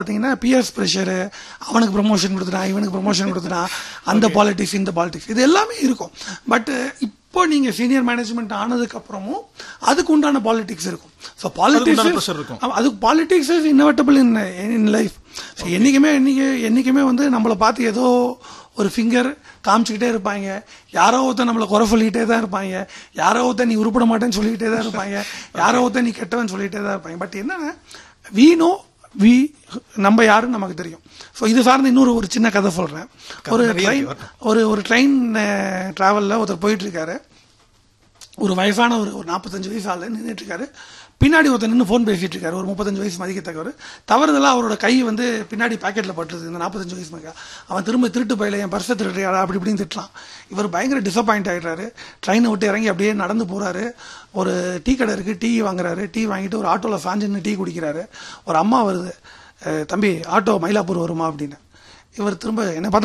பார்த்தீங்கன்னா PS pressure அவனுக்கு promotion கொடுத்துட்டான் இவனுக்கு ப்ரொமோஷன் கொடுத்துட்டான் அந்த பாலிடிக்ஸ் இந்த பாலிடிக்ஸ் இது எல்லாமே இருக்கும் பட் இப்போ நீங்கள் சீனியர் மேனேஜ்மெண்ட் ஆனதுக்கு அப்புறமும் அதுக்கு உண்டான பாலிடிக்ஸ் இருக்கும் ஸோ உண்டான பாலிடிக்ஸ் pressure இருக்கும். அதுக்கு politics is inevitable in in life so என்றைக்குமே என்னைக்கு என்றைக்குமே வந்து நம்மளை பார்த்து ஏதோ ஒரு ஃபிங்கர் காமிச்சிக்கிட்டே இருப்பாங்க யாரோ ஒருத்தன் நம்மளை குறை சொல்லிக்கிட்டே தான் இருப்பாங்க யாரோ ஒருத்தன் நீ உருப்பட மாட்டேன்னு சொல்லிக்கிட்டே தான் இருப்பாங்க யாரோ ஒருத்தன் நீ கெட்டவன் சொல்லிக்கிட்டே தான் இருப்பாங்க பட் என்னன்னா வி நோ வி நம்ம யாருன்னு நமக்கு தெரியும் ஸோ இது சார்ந்து இன்னொரு ஒரு சின்ன கதை சொல்கிறேன் ஒரு நிறைய ட்ரெயின் இருக்கு. ஒரு ஒரு ட்ரெயின் ட்ராவலில் ஒருத்தர் போயிட்டு இருக்காரு ஒரு வயசான ஒரு ஒரு நாற்பத்தஞ்சு வயசு ஆள் நின்றுட்டு இருக்காரு பின்னாடி ஒருத்தர் நின்று ஃபோன் பேசிட்டு இருக்காரு ஒரு முப்பத்தஞ்சு வயசு மதிக்கத்தக்கவர் தவறுதலா அவரோட கை வந்து பின்னாடி பாக்கெட்டில் பட்டுருது இந்த நாற்பத்தஞ்சு வயசு மதிக்க அவன் திரும்ப திருட்டு பையில என் பர்ஸை திருடுறியாடா அப்படி இப்படின்னு திட்டலாம் இவர் பயங்கர டிசப்பாயிண்ட் ஆயிடுறாரு ட்ரெயினை விட்டு இறங்கி அப்படியே நடந்து போறாரு ஒரு டீ கடை இருக்கு டீ வாங்குறாரு டீ வாங்கிட்டு ஒரு ஆட்டோவில் சாஞ்சுன்னு டீ குடிக்கிறாரு ஒரு அம்மா வருது "அஹ், தம்பி ஆட்டோ மயிலாப்பூர் வருமா அப்படின்னு இவர் திரும்ப என்ன பார்த்தா